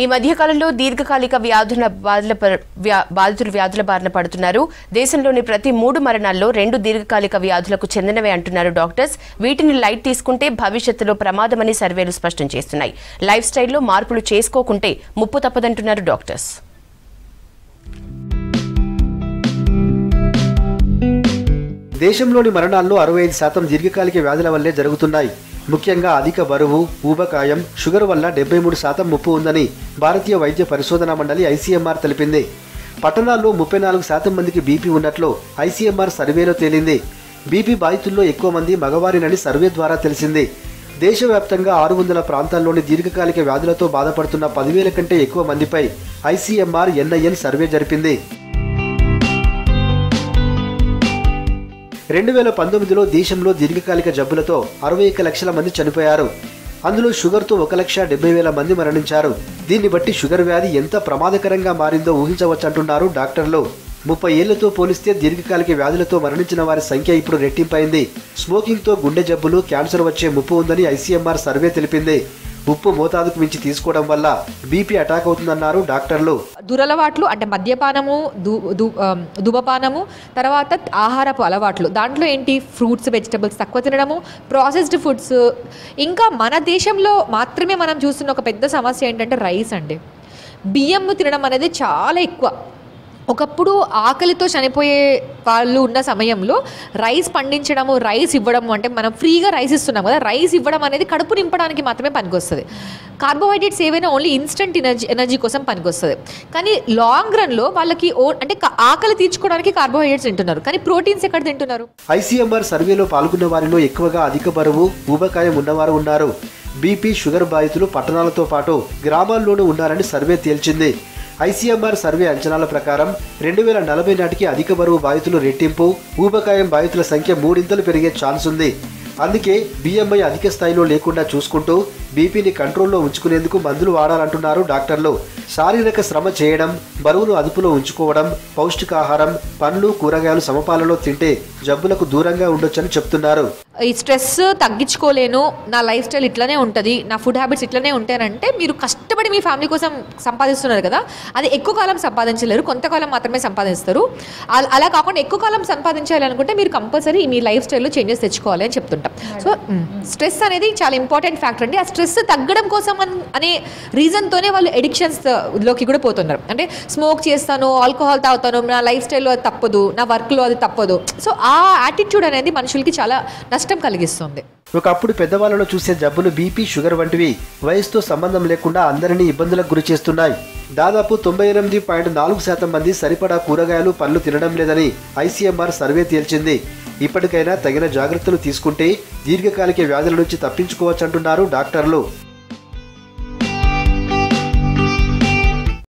ఈ మధ్యకాలంలో దీర్ఘకాలిక వ్యాధుల బాధల ప- వ్యా- బాధితులు వ్యాధుల బారిన పడుతున్నారు దేశంలోని ప్రతి మూడు మరణాల్లో రెండు దీర్ఘకాలిక వ్యాధులకు చెందినవే అంటున్నారు డాక్టర్స్ వీటిని లైట్ తీసుకుంటే భవిష్యత్తులో ప్రమాదమని సర్వేలు స్పష్టం చేస్తున్నాయి లైఫ్ స్టైల్లో మార్పులు చేసుకోకుంటే ముప్పు తప్పదంటున్నారు డాక్టర్స్ దేశంలోని మరణాల్లో అరవై ఐదు శాతం దీర్ఘకాలిక వ్యాధుల వల్లే జరుగుతున్నాయి ముఖ్యంగా అధిక బరువు ఊబకాయం షుగర్ వల్ల డెబ్బై మూడు శాతం ముప్పు ఉందని భారతీయ వైద్య పరిశోధనా మండలి ఐసీఎంఆర్ తెలిపింది పట్టణాల్లో ముప్పై నాలుగు శాతం మందికి బీపీ ఉన్నట్లు ఐసీఎంఆర్ సర్వేలో తేలింది బీపీ బాధితుల్లో ఎక్కువ మంది మగవారినని సర్వే ద్వారా తెలిసింది దేశవ్యాప్తంగా ఆరు వందల ప్రాంతాల్లోని దీర్ఘకాలిక వ్యాధులతో బాధపడుతున్న పదివేల కంటే ఎక్కువ మందిపై ఐసీఎంఆర్ ఎన్ఐఎన్ సర్వే జరిపింది రెండు వేల పంతొమ్మిదిలో దేశంలో దీర్ఘకాలిక జబ్బులతో అరవై ఒక్క లక్షల మంది చనిపోయారు అందులో షుగర్తో ఒక లక్ష డెబ్బై వేల మంది మరణించారు దీన్ని బట్టి షుగర్ వ్యాధి ఎంత ప్రమాదకరంగా మారిందో ఊహించవచ్చంటున్నారు డాక్టర్లు ముప్పై ఏళ్లతో పోలిస్తే దీర్ఘకాలిక వ్యాధులతో మరణించిన వారి సంఖ్య ఇప్పుడు రెట్టింపైంది స్మోకింగ్తో గుండె జబ్బులు క్యాన్సర్ వచ్చే ముప్పు ఉందని ఐసీఎంఆర్ సర్వే తెలిపింది ఉప్పు మోతాదుకు మించి తీసుకోవడం వల్ల బీపీ అటాక్ అవుతుందన్నారు డాక్టర్లు దురలవాట్లు అంటే మద్యపానము దు దు ఆమ్, ధూమపానము తర్వాత ఆహారపు అలవాట్లు దాంట్లో ఏంటి ఫ్రూట్స్ వెజిటబుల్స్ తక్కువ తినడము ప్రాసెస్డ్ ఫుడ్స్ ఇంకా మన దేశంలో మాత్రమే మనం చూస్తున్న ఒక పెద్ద సమస్య ఏంటంటే రైస్ అండి బియ్యం తినడం అనేది చాలా ఎక్కువ ఒకప్పుడు ఆకలితో చనిపోయే వాళ్ళు ఉన్న సమయంలో రైస్ పండించడము రైస్ ఇవ్వడము అంటే మనం ఫ్రీగా రైస్ ఇస్తున్నాం కదా రైస్ ఇవ్వడం అనేది కడుపు నింపడానికి మాత్రమే పనికొస్తుంది కార్బోహైడ్రేట్స్ ఏవైనా ఓన్లీ ఇన్స్టెంట్ ఎనర్జీ ఎనర్జీ కోసం పనికొస్తుంది కానీ లాంగ్ రన్లో వాళ్ళకి ఓ అంటే క- ఆకలి తీర్చుకోవడానికి కార్బోహైడ్రేట్స్ తింటున్నారు కానీ ప్రోటీన్స్ ఎక్కడ తింటున్నారు ఐసీఎంఆర్ సర్వేలో పాల్గొన్న వారిలో ఎక్కువగా అధిక బరువు ఊబకాయం ఉన్నవారు ఉన్నారు బీపీ షుగర్ బాధితులు పట్టణాలతో పాటు గ్రామాల్లోనూ ఉన్నారని సర్వే తేల్చింది ఐసీఎంఆర్ సర్వే అంచనాల ప్రకారం రెండు వేల నలభై నాటికి అధిక బరువు బాధితులు రెట్టింపు ఊబకాయం బాధితుల సంఖ్య మూడింతలు పెరిగే ఛాన్స్ ఉంది అందుకే బిఎంఐ అధిక స్థాయిలో లేకుండా చూసుకుంటూ బీపీని కంట్రోల్లో ఉంచుకునేందుకు మందులు వాడాలంటున్నారు డాక్టర్లు శారీరక శ్రమ చేయడం బరువును అదుపులో ఉంచుకోవడం పౌష్టికాహారం పండ్లు కూరగాయలు సమపాలలో తింటే జబ్బులకు దూరంగా ఉండొచ్చని చెప్తున్నారు ఈ స్ట్రెస్ తగ్గించుకోలేను నా లైఫ్ స్టైల్ ఇట్లనే ఉంటుంది నా ఫుడ్ హ్యాబిట్స్ ఇట్లనే ఉంటానంటే మీరు కష్టపడి మీ ఫ్యామిలీ కోసం సంపాదిస్తున్నారు కదా అది ఎక్కువ కాలం సంపాదించలేరు కొంతకాలం మాత్రమే సంపాదిస్తారు అల- అలా కాకుండా ఎక్కువ కాలం సంపాదించాలి అనుకుంటే మీరు కంపల్సరీ మీ లైఫ్ స్టైల్లో చేంజెస్ తెచ్చుకోవాలి అని చెప్తుంటాం సో స్ట్రెస్ అనేది చాలా ఇంపార్టెంట్ ఫ్యాక్టర్ అండి ఆ స్ట్రెస్ తగ్గడం కోసం అన్- అనే రీజన్తోనే వాళ్ళు ఎడిక్షన్స్ లోకి కూడా పోతున్నారు అంటే స్మోక్ చేస్తాను ఆల్కహాల్ తాగుతాను నా లైఫ్ స్టైల్లో అది తప్పదు నా వర్క్లో అది తప్పదు సో ఆ యాటిట్యూడ్ అనేది మనుషులకి చాలా నష్టం కలిగిస్తుంది ఒకప్పుడు పెద్దవాళ్ళలో చూసే జబ్బులు బీపీ షుగర్ వంటివి వయసుతో సంబంధం లేకుండా అందరినీ ఇబ్బందులకు గురి చేస్తున్నాయి దాదాపు తొంభై ఎనిమిది పాయింట్ నాలుగు శాతం మంది సరిపడా కూరగాయలు పండ్లు తినడం లేదని ఐసీఎంఆర్ సర్వే తేల్చింది ఇప్పటికైనా తగిన జాగ్రత్తలు తీసుకుంటే దీర్ఘకాలిక వ్యాధుల నుంచి తప్పించుకోవచ్చంటున్నారు డాక్టర్లు